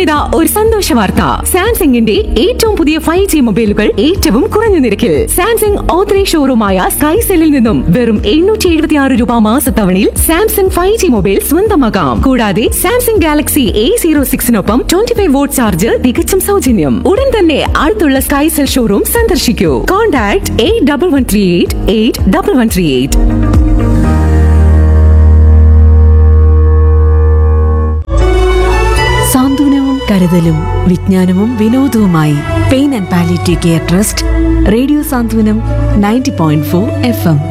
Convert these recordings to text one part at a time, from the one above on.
ഇന്നിതാ ഒരു സന്തോഷ വാർത്ത സാംസങ്ങിന്റെ ഏറ്റവും പുതിയ ഫൈവ് ജി മൊബൈലുകൾ ഏറ്റവും കുറഞ്ഞ നിരക്കിൽ സാംസങ് ഓത്തറൈ ഷോറൂമായ സ്കൈ സെല്ലിൽ നിന്നും വെറും എണ്ണൂറ്റി എഴുപത്തി ആറ് രൂപ മാസത്തവണയിൽ സാംസങ് ഫൈവ് ജി മൊബൈൽ സ്വന്തമാക്കാം കൂടാതെ സാംസങ് ഗാലക്സി എ സീറോ സിക്സിനൊപ്പം ട്വന്റി ഫൈവ് വോട്ട് ചാർജ് തികച്ചും സൗജന്യം ഉടൻ തന്നെ അടുത്തുള്ള സ്കൈ സെൽ ഷോറൂം സന്ദർശിക്കൂ contact eight double one three eight eight double one three eight സാന്ത്വനവും കരുതലും വിജ്ഞാനവും വിനോദവുമായി pain and palliative care trust radio Santhwanam ninety point four F M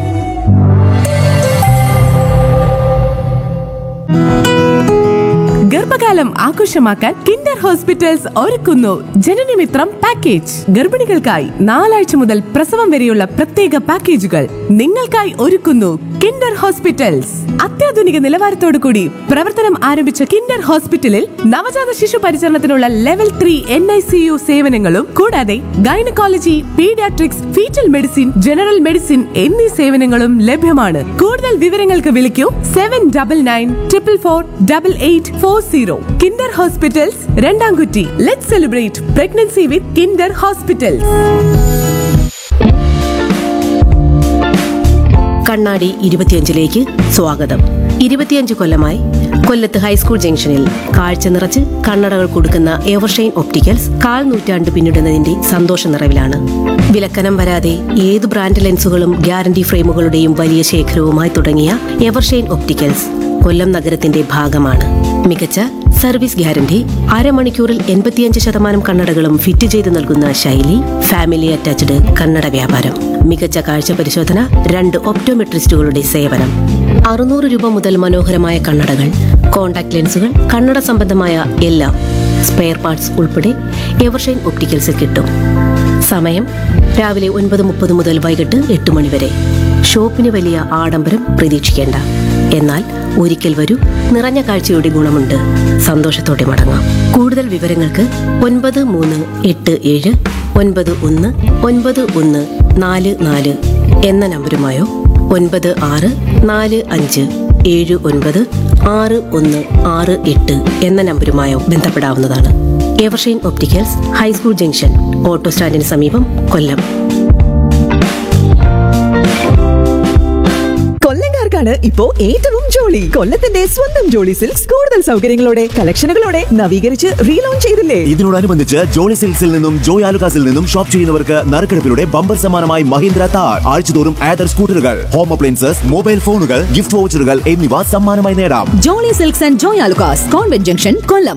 ഗർഭകാലം ആഘോഷമാക്കാൻ കിൻഡർ ഹോസ്പിറ്റൽസ് ഒരുക്കുന്നു ജനനമിത്രം പാക്കേജ് ഗർഭിണികൾക്കായി നാലാഴ്ച മുതൽ പ്രസവം വരെയുള്ള പ്രത്യേക പാക്കേജുകൾ നിങ്ങൾക്കായി ഒരുക്കുന്നു കിൻഡർ ഹോസ്പിറ്റൽസ് അത്യാധുനിക നിലവാരത്തോടു കൂടി പ്രവർത്തനം ആരംഭിച്ച കിൻഡർ ഹോസ്പിറ്റലിൽ നവജാത ശിശു പരിചരണത്തിനുള്ള level three N I C U സേവനങ്ങളും കൂടാതെ gynaecology paediatrics foetal medicine general medicine എന്നീ സേവനങ്ങളും ലഭ്യമാണ് കൂടുതൽ വിവരങ്ങൾക്ക് വിളിക്കൂ seven double nine triple four double eight four zero Kinder hospitals Randamkutty let celebrate pregnancy with Kinder hospitals കണ്ണാടി ഇരുപത്തിയഞ്ചിലേക്ക് സ്വാഗതം ഇരുപത്തിയഞ്ച് കൊല്ലമായി കൊല്ലത്ത് ഹൈസ്കൂൾ ജംഗ്ഷനിൽ കാഴ്ച നിറച്ച് കണ്ണടകൾ കൊടുക്കുന്ന എവർഷൈൻ ഒപ്റ്റിക്കൽസ് കാൽ നൂറ്റാണ്ട് പിന്നിടുന്നതിന്റെ സന്തോഷ നിറവിലാണ് വിലക്കനം വരാതെ ഏത് ബ്രാൻഡ് ലെൻസുകളും ഗ്യാരണ്ടി ഫ്രെയിമുകളുടെയും വലിയ ശേഖരവുമായി തുടങ്ങിയ എവർഷൈൻ ഒപ്റ്റിക്കൽസ് കൊല്ലം നഗരത്തിന്റെ ഭാഗമാണ് മികച്ച സർവീസ് ഗ്യാരണ്ടി അരമണിക്കൂറിൽ എൺപത്തിയഞ്ച് ശതമാനം കണ്ണടകളും ഫിറ്റ് ചെയ്ത് നൽകുന്ന ശൈലി ഫാമിലി അറ്റാച്ച്ഡ് കണ്ണട വ്യാപാരം മികച്ച കാഴ്ച പരിശോധന രണ്ട് ഒപ്റ്റോമെട്രിസ്റ്റുകളുടെ സേവനം അറുന്നൂറ് രൂപ മുതൽ മനോഹരമായ കണ്ണടകൾ കോൺടാക്ട് ലെൻസുകൾ കണ്ണട സംബന്ധമായ എല്ലാം സ്പെയർ പാർട്സ് ഉൾപ്പെടെ എവർഷൈൻ ഒപ്റ്റിക്കൽസിൽ കിട്ടും സമയം രാവിലെ ഒൻപത് മുപ്പത് മുതൽ വൈകിട്ട് എട്ട് മണി വരെ ഷോപ്പിന് വലിയ ആഡംബരം പ്രതീക്ഷിക്കേണ്ട എന്നാൽ ഒരിക്കൽ വരൂ നിറഞ്ഞ കാഴ്ചയുടെ ഗുണമുണ്ട് സന്തോഷത്തോടെ മടങ്ങാം കൂടുതൽ വിവരങ്ങൾക്ക് ഒൻപത് മൂന്ന് എട്ട് ഏഴ് ഒൻപത് ഒന്ന് ഒൻപത് ഒന്ന് നാല് നാല് എന്ന നമ്പരുമായോ ഒൻപത് ആറ് നാല് അഞ്ച് ഏഴ് ഒൻപത് ആറ് ഒന്ന് ആറ് എട്ട് എന്ന നമ്പരുമായോ ബന്ധപ്പെടാവുന്നതാണ് Evershine opticals high school junction auto സ്റ്റാൻഡിന് സമീപം കൊല്ലം കൊല്ലംകാർക്കാണ് ഇപ്പോ ഏറ്റവും ജോളി കൊല്ലത്തിന്റെ സ്വന്തം ജോളി സിൽക്സ് കൂടുതൽ സൗകര്യങ്ങളോടെ കളക്ഷനുകളോടെ നവീകരിച്ച് റീലോഞ്ച് ചെയ്തില്ലേ ഇതിനോടനുബന്ധിച്ച് ജോളി സിൽക്സിൽ നിന്നും ജോയ് ആലുകാസിൽ നിന്നും ഷോപ്പ് ചെയ്യുന്നവർക്ക് നറുക്കെടുപ്പിലൂടെ ബമ്പർ സമ്മാനമായി മഹീന്ദ്ര താർ ആഴ്ചതോറും ആദർ സ്കൂട്ടറുകൾ ഹോം അപ്ലയൻസസ് മൊബൈൽ ഫോണുകൾ ഗിഫ്റ്റ് വൗച്ചറുകൾ എന്നിവ സമ്മാനമായി നേടാം Jolly silks and Joy Alukkas convent junction Kollam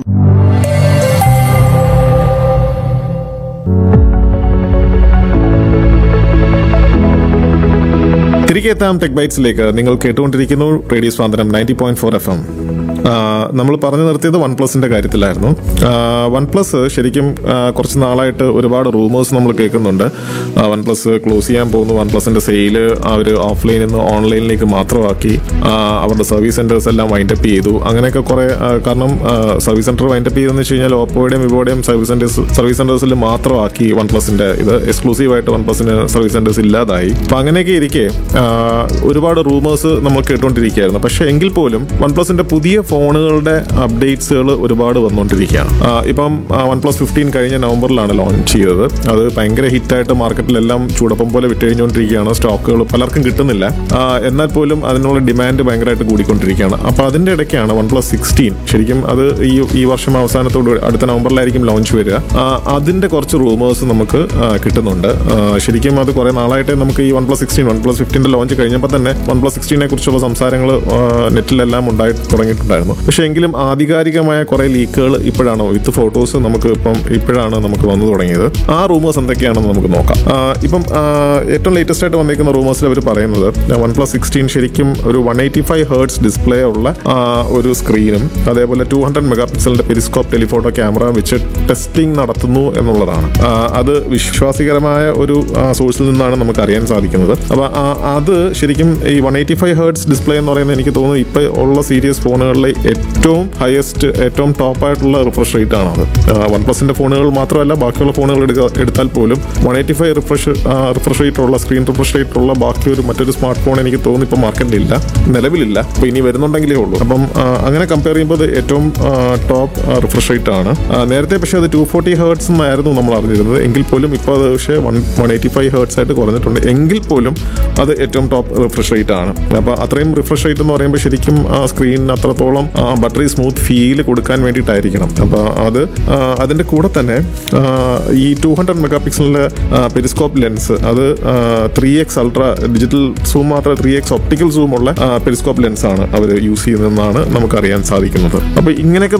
തിരികെ എത്താം ടെക് ബൈറ്റ്സിലേക്ക് നിങ്ങൾ കേട്ടുകൊണ്ടിരിക്കുന്നു റേഡിയോ സ്വാതന്ത്ര്യം ninety point four F M നമ്മൾ പറഞ്ഞു നിർത്തിയത് വൺ പ്ലസിന്റെ കാര്യത്തിലായിരുന്നു വൺ പ്ലസ് ശരിക്കും ആ, കുറച്ച് നാളായിട്ട് ഒരുപാട് റൂമേഴ്സ് നമ്മൾ കേൾക്കുന്നുണ്ട് വൺ പ്ലസ് ക്ലോസ് ചെയ്യാൻ പോകുന്നു വൺ പ്ലസിന്റെ സെയില് അവർ ഓഫ്ലൈനിൽ നിന്ന് ഓൺലൈനിലേക്ക് മാത്രമാക്കി ആ, അവരുടെ സർവീസ് സെന്റേഴ്സ് എല്ലാം വൈൻഡപ്പ് ചെയ്തു അങ്ങനെയൊക്കെ കുറെ ആ, കാരണം സർവീസ് സെന്റർ വൈൻഡപ്പ് ചെയ്തെന്ന് വെച്ച് കഴിഞ്ഞാൽ ഓപ്പോയുടെയും വിവോയുടെയും സർവീസ് സെന്റേഴ്സ് സർവീസ് സെന്റേഴ്സിൽ മാത്രമാക്കി വൺ പ്ലസിന്റെ ഇത് എക്സ്ക്ലൂസീവ് ആയിട്ട് വൺ പ്ലസിന് സർവീസ് സെന്റേഴ്സ് ഇല്ലാതായി അപ്പൊ അങ്ങനെയൊക്കെ ഇരിക്കെ ആ, ഒരുപാട് റൂമേഴ്സ് നമ്മൾ കേട്ടുകൊണ്ടിരിക്കുകയായിരുന്നു പക്ഷെ എങ്കിൽ പോലും വൺ പ്ലസിന്റെ പുതിയ ഫോണുകളുടെ അപ്ഡേറ്റ്സുകൾ ഒരുപാട് വന്നുകൊണ്ടിരിക്കുകയാണ് ആ, ഇപ്പം വൺ പ്ലസ് ഫിഫ്റ്റീൻ കഴിഞ്ഞ നവംബറിലാണ് ലോഞ്ച് ചെയ്തത് അത് ഭയങ്കര ഹിറ്റായിട്ട് മാർക്കറ്റിലെല്ലാം ചൂടപ്പം പോലെ വിട്ടുകഴിഞ്ഞുകൊണ്ടിരിക്കുകയാണ് സ്റ്റോക്കുകൾ പലർക്കും കിട്ടുന്നില്ല ആ, എന്നാൽ പോലും അതിനുള്ള ഡിമാൻഡ് ഭയങ്കരമായിട്ട് കൂടിക്കൊണ്ടിരിക്കുകയാണ് അപ്പൊ അതിന്റെ ഇടയ്ക്കാണ് വൺ പ്ലസ് സിക്സ്റ്റീൻ ശരിക്കും അത് ഈ ഈ വർഷം അവസാനത്തോട് അടുത്ത നവംബറിലായിരിക്കും ലോഞ്ച് വരിക ആ, അതിന്റെ കുറച്ച് റൂമേഴ്സ് നമുക്ക് ആ, കിട്ടുന്നുണ്ട് ആ, ശരിക്കും അത് കുറെ നാളായിട്ട് നമുക്ക് ഈ OnePlus sixteen OnePlus ഫിഫ്റ്റീൻ്റെ ലോഞ്ച് കഴിഞ്ഞപ്പോൾ തന്നെ വൺ പ്ലസ് സിക്സ്റ്റീനെ കുറിച്ചുള്ള സംസാരങ്ങൾ നെറ്റിലെല്ലാം ഉണ്ടായി തുടങ്ങിയിട്ടുണ്ടായിരുന്നു പക്ഷേ എങ്കിലും ആധികാരികമായ കുറെ ലീക്കുകൾ ഇപ്പോഴാണ് വിത്ത് ഫോട്ടോസ് നമുക്ക് ഇപ്പം ഇപ്പോഴാണ് നമുക്ക് വന്നു തുടങ്ങിയത് ആ റൂമേഴ്സ് എന്തൊക്കെയാണെന്ന് നമുക്ക് നോക്കാം ആ, ഇപ്പം ആ, ഏറ്റവും ലേറ്റസ്റ്റ് ആയിട്ട് വന്നിരിക്കുന്ന റൂമേഴ്സിൽ അവർ പറയുന്നത് വൺ പ്ലസ് സിക്സ്റ്റീൻ ശരിക്കും ഒരു one eighty five hertz display ഉള്ള ആ, ഒരു സ്ക്രീനും അതേപോലെ ടു ഹൺഡ്രഡ് മെഗാ പിക്സലിന്റെ പെരിസ്കോപ്പ് ടെലിഫോട്ടോ ക്യാമറ വെച്ച് ടെസ്റ്റിംഗ് നടത്തുന്നു എന്നുള്ളതാണ് ആ, അത് വിശ്വാസികരമായ ഒരു സോഴ്സിൽ നിന്നാണ് നമുക്ക് അറിയാൻ സാധിക്കുന്നത് അപ്പൊ ആ, അത് ശരിക്കും ഈ one eighty five hertz display എന്ന് പറയുന്നത് എനിക്ക് തോന്നുന്നു ഇപ്പൊ ഉള്ള സീരീസ് ഫോണുകളിലെ ഏറ്റവും ഹയസ്റ്റ് ഏറ്റവും ടോപ്പ് ആയിട്ടുള്ള റിഫ്രഷ് റേറ്റ് ആണ് അത് വൺ പ്ലസിന്റെ ഫോണുകൾ മാത്രമല്ല ബാക്കിയുള്ള ഫോണുകൾ എടുക്ക- എടുത്താൽ പോലും one eighty five refresh refresh rate ഉള്ള സ്ക്രീൻ റിഫ്രഷ് റേറ്റ് ഉള്ള ബാക്കി ഒരു മറ്റൊരു സ്മാർട്ട് ഫോൺ എനിക്ക് തോന്നുന്നു ഇപ്പോൾ മാർക്കറ്റിൽ ഇല്ല നിലവിലില്ല അപ്പോൾ ഇനി വരുന്നുണ്ടെങ്കിലേ ഉള്ളൂ അപ്പം ആ, അങ്ങനെ കമ്പയർ ചെയ്യുമ്പോൾ അത് ഏറ്റവും ടോപ്പ് റിഫ്രഷ് റേറ്റ് ആണ് ആ, നേരത്തെ പക്ഷേ അത് ടു ഫോർട്ടി ഹേർട്സ് എന്നായിരുന്നു നമ്മൾ അറിഞ്ഞിരുന്നത് എങ്കിൽ പോലും ഇപ്പോൾ അത് പക്ഷേ one one eighty five hertz ആയിട്ട് കുറഞ്ഞിട്ടുണ്ട് എങ്കിൽ പോലും അത് ഏറ്റവും ടോപ്പ് റിഫ്രഷ് റേറ്റ് ആണ് അപ്പോൾ അത്രയും റിഫ്രഷ് റേറ്റ് എന്ന് പറയുമ്പോൾ ശരിക്കും സ്ക്രീനിന് അത്രത്തോളം ബട്ടറി സ്മൂത്ത് ഫീൽ കൊടുക്കാൻ വേണ്ടിയിട്ടായിരിക്കണം അപ്പോൾ അത് ആ, അതിൻ്റെ കൂടെ തന്നെ ആ, ഈ ടു ഹൺഡ്രഡ് മെഗാ പിക്സലിൻ്റെ പെരിസ്കോപ്പ് ലെൻസ് അത് three X ultra digital zoom മാത്രമേ ത്രീ എക്സ് ഒപ്റ്റിക്കൽ സൂം ഉള്ള പെരിസ്കോപ്പ് ലെൻസ് ആണ് അവർ യൂസ് ചെയ്യുന്നതെന്നാണ് നമുക്കറിയാൻ സാധിക്കുന്നത് അപ്പോൾ ഇങ്ങനെയൊക്കെ